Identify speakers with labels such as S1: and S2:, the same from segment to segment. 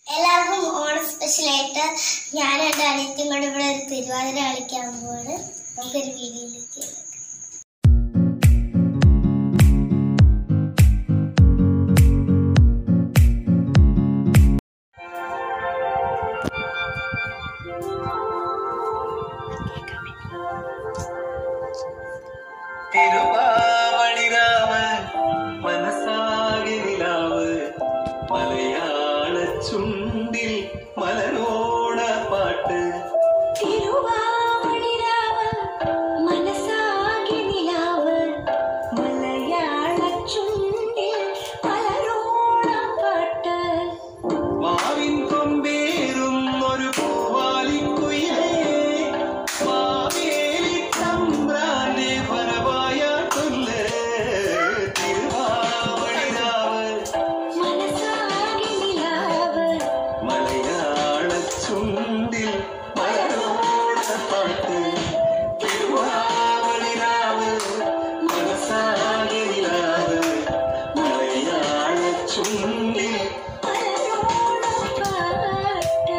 S1: എല്ലാവർക്കും ഓണം സ്പെഷ്യലായിട്ട് ഞാൻ എൻ്റെ അനിയത്തിയും കൂടെ ഇവിടെ ഒരു തിരുവാതിര കളിക്കാൻ പോവാണ് നമുക്കൊരു വീഡിയോയിലേക്ക് കിടക്കാം.
S2: തിരുവാവണിരാവ് മനസ്സാകെ നിലാവ് മലയാള ചുണ്ടിൽ മലരോണ പാട്ട്
S3: തിരുവാവണിരാവ് മനസ്സാകെ നിലാവ് മലയാള ചുണ്ടിൽ പലരോണം പാട്ട്
S2: മാവിൻ കൊമ്പേറുന്നൊരു പൂവാലിക്കുയിലേ മാവേലി തമ്പ്രാന്റെ വരവായ കൊല്ല് തിരുവാവണിരാവ്
S3: മനസ്സാകെ നിലാവ്
S2: മലയാള ചുണ്ടിൽ മലരോണ പാട്ട് തിരുവാവണിരാവ് മനസ്സാകെ നിലാവ് മലയാള ചുണ്ടിൽ
S3: പലരോണം പാട്ട്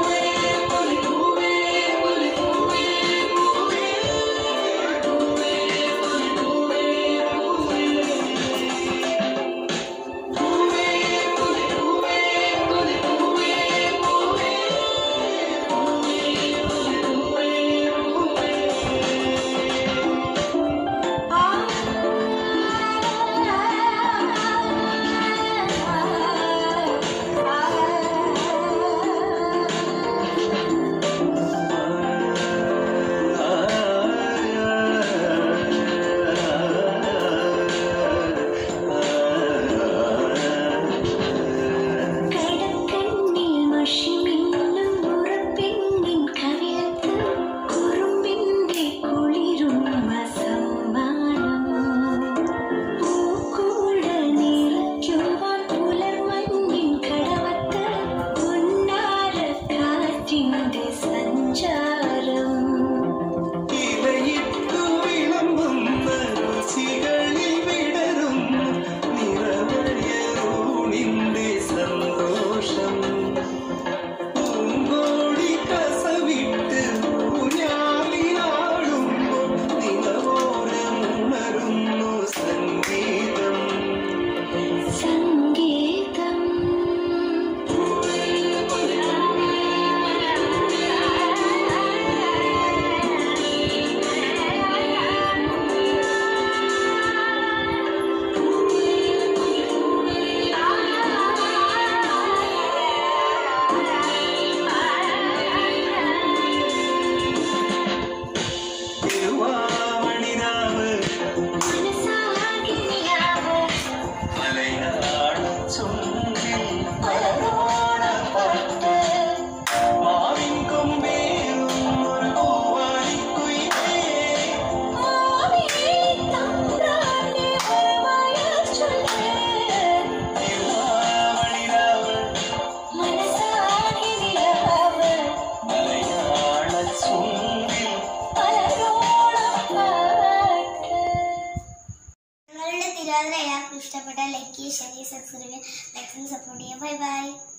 S3: കടക്കണ്ണിൽ മഷിമിന്നും ഉറപ്പിന്നിൻ കവിളത്ത് കുറുമ്പിന്റെ കുളിരുമ്മ സമ്മാനം പൂക്കൂട നിറയ്ക്കുവാൻ പുലർമഞ്ഞിൻ കടവത്ത് പൊന്നാര കാറ്റിന്റെ സഞ്ചാരം
S2: ഇലയിട്ടു വിളമ്പുന്ന രുചികളിൽ വിടരുന്നു നിറവഴിയൂണിന്റെ സന്തോഷം പൂങ്കോടി കസവിട്ട് ഊഞ്ഞാലിനാടുമ്പോൾ നിലവോരമുണരുന്നു സംഗീതം
S3: സംഗീതം
S2: തിരുവാമണിരാവ്
S3: മനസ്സാകെ നിലാവ്
S2: മലയാള ചുണ്ടിൽ മലരോണപ്പാട്ട് മാവിൻ കൊമ്പേറുന്നൊരു പൂവാലിക്കുയിലേ
S3: ആവിയിൽ തമ്പ്രാന്റെ വരവായ ചൊല്ല്
S2: തിരുവാമണിരാവ്
S3: മനസ്സാകെ നിലാവ്
S2: മലയാള ചുണ്ടിൽ
S3: പലരോളം പാട്ട്
S1: ഞങ്ങളുടെ തിരുവാതിര എല്ലാവർക്കും ഇഷ്ടപ്പെട്ട like share subscribe maximum support ചെയ്യുക ബൈ ബൈ